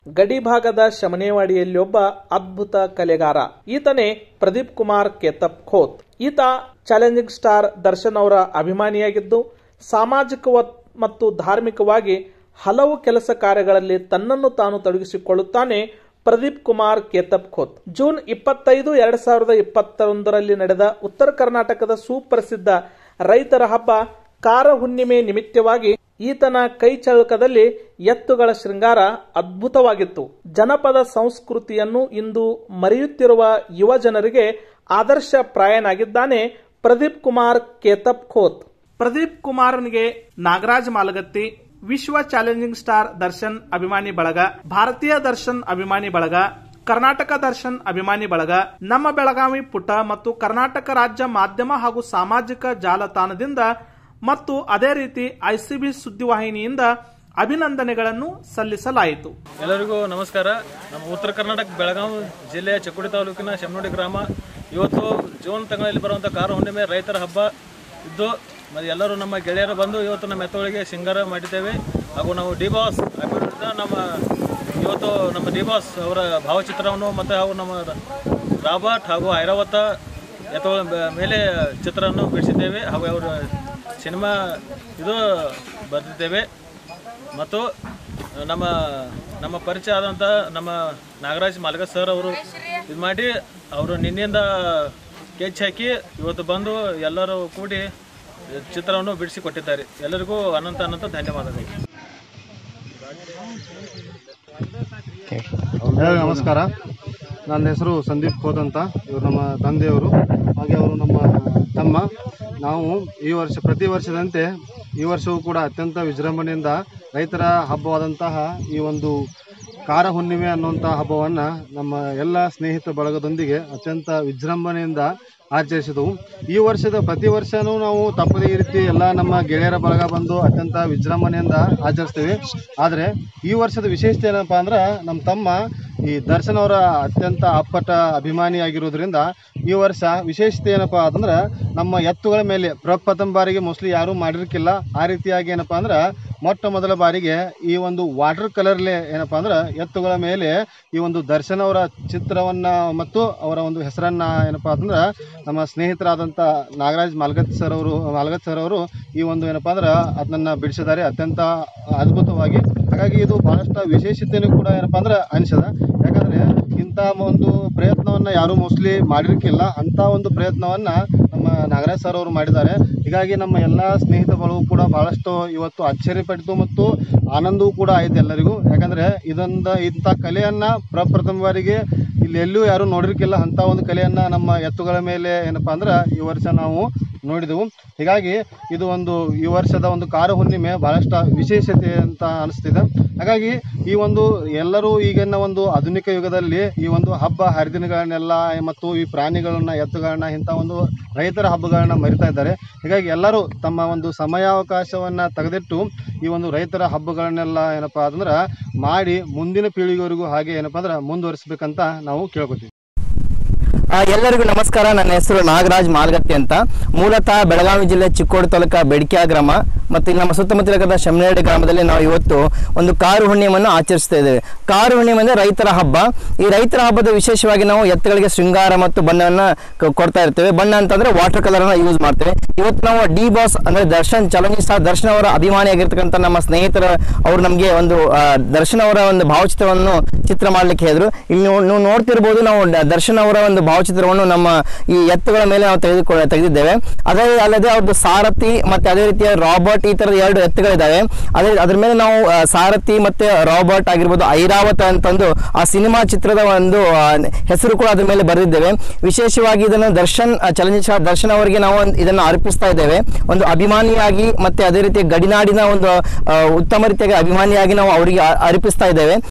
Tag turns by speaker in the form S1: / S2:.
S1: ಗಡಿ ಭಾಗದ ಶಮನೇವಾಡಿಯಲ್ಲೊಬ್ಬ ಅದ್ಭುತ ಕಲೆಗಾರ ಈತನೇ ಪ್ರದೀಪ್ ಕುಮಾರ್ ಕೇತಪ್ ಖೋತ್ ಈತ ಚಾಲೆಂಜಿಂಗ್ ಸ್ಟಾರ್ ದರ್ಶನ್ ಅವರ ಅಭಿಮಾನಿಯಾಗಿದ್ದು ಸಾಮಾಜಿಕ ಮತ್ತು ಧಾರ್ಮಿಕವಾಗಿ ಹಲವು ಕೆಲಸ ಕಾರ್ಯಗಳಲ್ಲಿ ತನ್ನನ್ನು ತಾನು ತೊಡಗಿಸಿಕೊಳ್ಳುತ್ತಾನೆ ಪ್ರದೀಪ್ ಕುಮಾರ್ ಕೇತಪ್ ಖೋತ್ ಜೂನ್ ಇಪ್ಪತ್ತೈದು ಎರಡ್ ಸಾವಿರದ ಇಪ್ಪತ್ತೊಂದರಲ್ಲಿ ನಡೆದ ಉತ್ತರ ಕರ್ನಾಟಕದ ಸುಪ್ರಸಿದ್ಧ ರೈತರ ಹಬ್ಬ ಕಾರ ಹುಣ್ಣಿಮೆ ನಿಮಿತ್ತವಾಗಿ ಈತನ ಕೈ ಚಳಕದಲ್ಲಿ ಎತ್ತುಗಳ ಶೃಂಗಾರ ಅದ್ಭುತವಾಗಿತ್ತು ಜನಪದ ಸಂಸ್ಕೃತಿಯನ್ನು ಇಂದು ಮರೆಯುತ್ತಿರುವ ಯುವ ಜನರಿಗೆ ಆದರ್ಶ ಪ್ರಾಯನಾಗಿದ್ದಾನೆ ಪ್ರದೀಪ್ ಕುಮಾರ್ ಕೇತಪ್ ಖೋತ್ ಪ್ರದೀಪ್ ಕುಮಾರ್ನಿಗೆ ನಾಗರಾಜ್ ಮಾಲಗತ್ತಿ ವಿಶ್ವ ಚಾಲೆಂಜಿಂಗ್ ಸ್ಟಾರ್ ದರ್ಶನ್ ಅಭಿಮಾನಿ ಬಳಗ ಭಾರತೀಯ ದರ್ಶನ್ ಅಭಿಮಾನಿ ಬಳಗ ಕರ್ನಾಟಕ ದರ್ಶನ್ ಅಭಿಮಾನಿ ಬಳಗ ನಮ್ಮ ಬೆಳಗಾವಿ ಪುಟ ಮತ್ತು ಕರ್ನಾಟಕ ರಾಜ್ಯ ಮಾಧ್ಯಮ ಹಾಗೂ ಸಾಮಾಜಿಕ ಜಾಲತಾಣದಿಂದ ಮತ್ತು ಅದೇ ರೀತಿ ಐಸಿಬಿ ಸುದ್ದಿವಾಹಿನಿಯಿಂದ ಅಭಿನಂದನೆಗಳನ್ನು ಸಲ್ಲಿಸಲಾಯಿತು
S2: ಎಲ್ಲರಿಗೂ ನಮಸ್ಕಾರ ನಮ್ಮ ಉತ್ತರ ಕರ್ನಾಟಕ ಬೆಳಗಾವಿ ಜಿಲ್ಲೆಯ ಚಕ್ಕುಡಿ ತಾಲೂಕಿನ ಶೆಮ್ಮನೋಡಿ ಗ್ರಾಮ ಇವತ್ತು ಜೂನ್ ತಿಂಗಳಲ್ಲಿ ಬರುವಂಥ ಕಾರು ಹುಣ್ಣಿಮೆ ರೈತರ ಹಬ್ಬ ಇದ್ದು ಮತ್ತು ಎಲ್ಲರೂ ನಮ್ಮ ಗೆಳೆಯರು ಬಂದು ಇವತ್ತು ನಮ್ಮ ಎತ್ತುಗಳಿಗೆ ಶೃಂಗಾರ ಮಾಡಿದ್ದೇವೆ ಹಾಗೂ ನಾವು ಡಿ ಬಾಸ್ ಅಭಿವೃದ್ಧ ನಮ್ಮ ಇವತ್ತು ನಮ್ಮ ಡಿ ಬಾಸ್ ಅವರ ಭಾವಚಿತ್ರವನ್ನು ಮತ್ತು ಹಾಗೂ ನಮ್ಮ ರಾಬರ್ಟ್ ಹಾಗೂ ಐರಾವತ ಎತ್ತುಗಳ ಮೇಲೆ ಚಿತ್ರವನ್ನು ಬಿಡಿಸಿದ್ದೇವೆ ಹಾಗೂ ಅವರ ಸಿನಿಮಾ ಇದು ಬರೆದಿದ್ದೇವೆ ಮತ್ತು ನಮ್ಮ ನಮ್ಮ ಪರಿಚಯ ಆದಂಥ ನಮ್ಮ ನಾಗರಾಜ್ ಮಾಲ್ಗ ಸರ್ ಅವರು ಇದು ಮಾಡಿ ಅವರು ನಿನ್ನೆಯಿಂದ ಕೆಚ್ ಹಾಕಿ ಇವತ್ತು ಬಂದು ಎಲ್ಲರೂ ಕೂಡಿ ಚಿತ್ರವನ್ನು ಬಿಡಿಸಿ ಕೊಟ್ಟಿದ್ದಾರೆ ಎಲ್ಲರಿಗೂ ಅನಂತ ಅನಂತ ಧನ್ಯವಾದಗಳು
S3: ಎಲ್ಲರಿಗೂ ನಮಸ್ಕಾರ ನನ್ನ ಹೆಸರು ಸಂದೀಪ್ ಖೋದ್ ಅಂತ ಇವರು ನಮ್ಮ ತಂದೆಯವರು ಹಾಗೆ ಅವರು ನಮ್ಮ ತಮ್ಮ ನಾವು ಈ ವರ್ಷ ಪ್ರತಿ ವರ್ಷದಂತೆ ಈ ವರ್ಷವೂ ಕೂಡ ಅತ್ಯಂತ ವಿಜೃಂಭಣೆಯಿಂದ ರೈತರ ಹಬ್ಬವಾದಂತಹ ಈ ಒಂದು ಕಾರ ಹುಣ್ಣಿಮೆ ಅನ್ನುವಂಥ ಹಬ್ಬವನ್ನು ನಮ್ಮ ಎಲ್ಲ ಸ್ನೇಹಿತ ಬಳಗದೊಂದಿಗೆ ಅತ್ಯಂತ ವಿಜೃಂಭಣೆಯಿಂದ ಆಚರಿಸಿದವು ಈ ವರ್ಷದ ಪ್ರತಿ ವರ್ಷವೂ ನಾವು ತಪ್ಪದೇ ಈ ರೀತಿ ಎಲ್ಲ ನಮ್ಮ ಗೆಳೆಯರ ಬಳಗ ಬಂದು ಅತ್ಯಂತ ವಿಜೃಂಭಣೆಯಿಂದ ಆಚರಿಸ್ತೇವೆ ಆದರೆ ಈ ವರ್ಷದ ವಿಶೇಷತೆ ಏನಪ್ಪ ಅಂದ್ರೆ ನಮ್ಮ ತಮ್ಮ ಈ ದರ್ಶನ್ ಅವರ ಅತ್ಯಂತ ಅಪ್ಪಟ ಅಭಿಮಾನಿಯಾಗಿರೋದ್ರಿಂದ ಈ ವರ್ಷ ವಿಶೇಷತೆ ಏನಪ್ಪ ಅಂತಂದ್ರೆ ನಮ್ಮ ಎತ್ತುಗಳ ಮೇಲೆ ಪ್ರಪ್ರಥಮ ಬಾರಿಗೆ ಮೋಸ್ಟ್ಲಿ ಯಾರೂ ಮಾಡಿರ್ಕಿಲ್ಲ ಆ ರೀತಿಯಾಗಿ ಏನಪ್ಪ ಅಂದ್ರೆ ಮೊಟ್ಟ ಮೊದಲ ಬಾರಿಗೆ ಈ ಒಂದು ವಾಟರ್ ಕಲರ್ಲೆ ಏನಪ್ಪ ಅಂದ್ರೆ ಎತ್ತುಗಳ ಮೇಲೆ ಈ ಒಂದು ದರ್ಶನ್ ಅವರ ಚಿತ್ರವನ್ನ ಮತ್ತು ಅವರ ಒಂದು ಹೆಸರನ್ನ ಏನಪ್ಪ ಅಂತಂದ್ರೆ ನಮ್ಮ ಸ್ನೇಹಿತರಾದಂಥ ನಾಗರಾಜ್ ಮಾಲ್ಗತ್ ಸರ್ ಅವರು ಮಾಲ್ಗತ್ ಸರ್ ಅವರು ಈ ಒಂದು ಏನಪ್ಪ ಅಂದ್ರೆ ಅದನ್ನ ಬಿಡಿಸಿದ್ದಾರೆ ಅತ್ಯಂತ ಅದ್ಭುತವಾಗಿ ಹಾಗಾಗಿ ಇದು ಬಹಳಷ್ಟು ವಿಶೇಷತೆಯೂ ಕೂಡ ಏನಪ್ಪ ಅಂದ್ರೆ ಅನಿಸದ ಯಾಕಂದ್ರೆ ಇಂಥ ಒಂದು ಪ್ರಯತ್ನವನ್ನ ಯಾರೂ ಮೋಸ್ಟ್ಲಿ ಮಾಡಿರ್ಕಿಲ್ಲ ಅಂತ ಒಂದು ಪ್ರಯತ್ನವನ್ನ ನಮ್ಮ ನಾಗರಾಜ್ ಸರ್ ಅವರು ಮಾಡಿದ್ದಾರೆ ಹೀಗಾಗಿ ನಮ್ಮ ಎಲ್ಲ ಸ್ನೇಹಿತ ಬಳಗು ಕೂಡ ಬಹಳಷ್ಟು ಇವತ್ತು ಆಶ್ಚರ್ಯಪಟ್ಟಿತು ಮತ್ತು ಆನಂದವೂ ಕೂಡ ಆಯ್ತು ಎಲ್ಲರಿಗೂ ಯಾಕಂದ್ರೆ ಇದೊಂದು ಇಂಥ ಕಲೆಯನ್ನ ಪ್ರಪ್ರಥಮ ಬಾರಿಗೆ ಇಲ್ಲಿ ಎಲ್ಲೂ ಯಾರೂ ನೋಡಿರ್ಕಿಲ್ಲ ಅಂತ ಒಂದು ಕಲೆಯನ್ನ ನಮ್ಮ ಎತ್ತುಗಳ ಮೇಲೆ ಏನಪ್ಪಾ ಅಂದ್ರೆ ಈ ವರ್ಷ ನಾವು ನೋಡಿದೆವು ಹೀಗಾಗಿ ಇದು ಒಂದು ಈ ವರ್ಷದ ಒಂದು ಕಾರು ಹುಣ್ಣಿಮೆ ಬಹಳಷ್ಟು ವಿಶೇಷತೆ ಅಂತ ಅನಿಸ್ತಿದೆ ಹಾಗಾಗಿ ಈ ಒಂದು ಎಲ್ಲರೂ ಈಗಿನ ಒಂದು ಆಧುನಿಕ ಯುಗದಲ್ಲಿ ಈ ಒಂದು ಹಬ್ಬ ಹರಿದಿನಗಳನ್ನೆಲ್ಲ ಮತ್ತು ಈ ಪ್ರಾಣಿಗಳನ್ನ ಎತ್ತುಗಳನ್ನ ಇಂಥ ಒಂದು ರೈತರ ಹಬ್ಬಗಳನ್ನ ಮರಿತಾ ಇದ್ದಾರೆ ಹೀಗಾಗಿ ಎಲ್ಲರೂ ತಮ್ಮ ಒಂದು ಸಮಯಾವಕಾಶವನ್ನ ತೆಗೆದಿಟ್ಟು ಈ ಒಂದು ರೈತರ ಹಬ್ಬಗಳನ್ನೆಲ್ಲ ಏನಪ್ಪಾ ಅಂದ್ರೆ ಮಾಡಿ ಮುಂದಿನ ಪೀಳಿಗೆವರೆಗೂ ಹಾಗೆ ಏನಪ್ಪಾ ಅಂದ್ರೆ ಮುಂದುವರಿಸಬೇಕಂತ ನಾವು ಕೇಳ್ಕೊತೀವಿ
S4: ಆ, ಎಲ್ಲರಿಗೂ ನಮಸ್ಕಾರ ನನ್ನ ಹೆಸರು ನಾಗರಾಜ್ ಮಾಲ್ಗತ್ತಿ ಅಂತ ಮೂಲತಃ ಬೆಳಗಾವಿ ಜಿಲ್ಲೆ ಚಿಕ್ಕೋಡಿ ತಾಲೂಕ ಬೆಡಕಿಯ ಗ್ರಾಮ ಮತ್ತು ಇಲ್ಲಿ ನಮ್ಮ ಸುತ್ತಮುತ್ತಲ ಶಮನೇಡಿ ಗ್ರಾಮದಲ್ಲಿ ನಾವು ಇವತ್ತು ಒಂದು ಕಾರು ಹುಣ್ಣಿಮೆಯನ್ನು ಆಚರಿಸ್ತಾ ಇದ್ದೇವೆ ಕಾರು ಹುಣ್ಣಿಮೆ ಅಂದರೆ ರೈತರ ಹಬ್ಬ ಈ ರೈತರ ಹಬ್ಬದ ವಿಶೇಷವಾಗಿ ನಾವು ಎತ್ತುಗಳಿಗೆ ಶೃಂಗಾರ ಮತ್ತು ಬಣ್ಣವನ್ನು ಕ- ಕೊಡ್ತಾ ಇರ್ತೇವೆ ಬಣ್ಣ ಅಂತಂದ್ರೆ ವಾಟರ್ ಕಲರ್ ಅನ್ನ ಯೂಸ್ ಮಾಡ್ತೇವೆ ಇವತ್ತು ನಾವು ಡಿ ಬಾಸ್ ಅಂದ್ರೆ ದರ್ಶನ್ ಚಾಲೆಂಜಿಂಗ್ ಸ್ಟಾರ್ ದರ್ಶನ್ ಅವರ ಅಭಿಮಾನಿಯಾಗಿರ್ತಕ್ಕಂಥ ನಮ್ಮ ಸ್ನೇಹಿತರ ಅವರು ನಮಗೆ ಒಂದು ಆ, ದರ್ಶನ್ ಅವರ ಒಂದು ಭಾವಚಿತ್ರವನ್ನು ಚಿತ್ರ ಮಾಡ್ಲಿಕ್ಕೆ ಹೇಳಿದ್ರು ಇಲ್ಲಿ ನೀವು ನೀವು ನೋಡ್ತಿರ್ಬೋದು ನಾವು ಡ- ದರ್ಶನ್ ಅವರ ಒಂದು ಭಾವಚಿತ್ರವನ್ನು ನಮ್ಮ ಈ ಎತ್ತುಗಳ ಮೇಲೆ ನಾವು ತೆಗೆದುಕೊ ತೆಗೆದಿದ್ದೇವೆ ಅದೇ ಅಲ್ಲದೆ ಅವ್ರದ್ದು ಸಾರಥಿ ಮತ್ತೆ ಅದೇ ರೀತಿಯ ರಾಬರ್ಟ್ ಈ ತರದ ಎರಡು ಎತ್ತುಗಳಿದ್ದಾವೆ ಅದೇ ಅದ್ರ ಮೇಲೆ ನಾವು ಆ, ಸಾರಥಿ ಮತ್ತೆ ರಾಬರ್ಟ್ ಆಗಿರ್ಬೋದು ಐರಾವತ ಅಂತಂದು ಆ ಸಿನಿಮಾ ಚಿತ್ರದ ಒಂದು ಆ, ಹೆಸರು ಕೂಡ ಅದ್ರ ಮೇಲೆ ಬರೆದಿದ್ದೇವೆ ವಿಶೇಷವಾಗಿ ಇದನ್ನು ದರ್ಶನ್ ಚಲನಚಿತ್ರ ದರ್ಶನ್ ಅವರಿಗೆ ನಾವು ಒಂದು ಇದನ್ನು ಅರ್ಪಿಸ್ತಾ ಇದ್ದೇವೆ ಒಂದು ಅಭಿಮಾನಿಯಾಗಿ ಮತ್ತೆ ಅದೇ ರೀತಿ ಗಡಿನಾಡಿನ ಒಂದು ಆ, ಉತ್ತಮ ರೀತಿಯಾಗಿ ಅಭಿಮಾನಿಯಾಗಿ ನಾವು ಅವರಿಗೆ ಅ- ಅರ್ಪಿಸ್ತಾ ಇದ್ದೇವೆ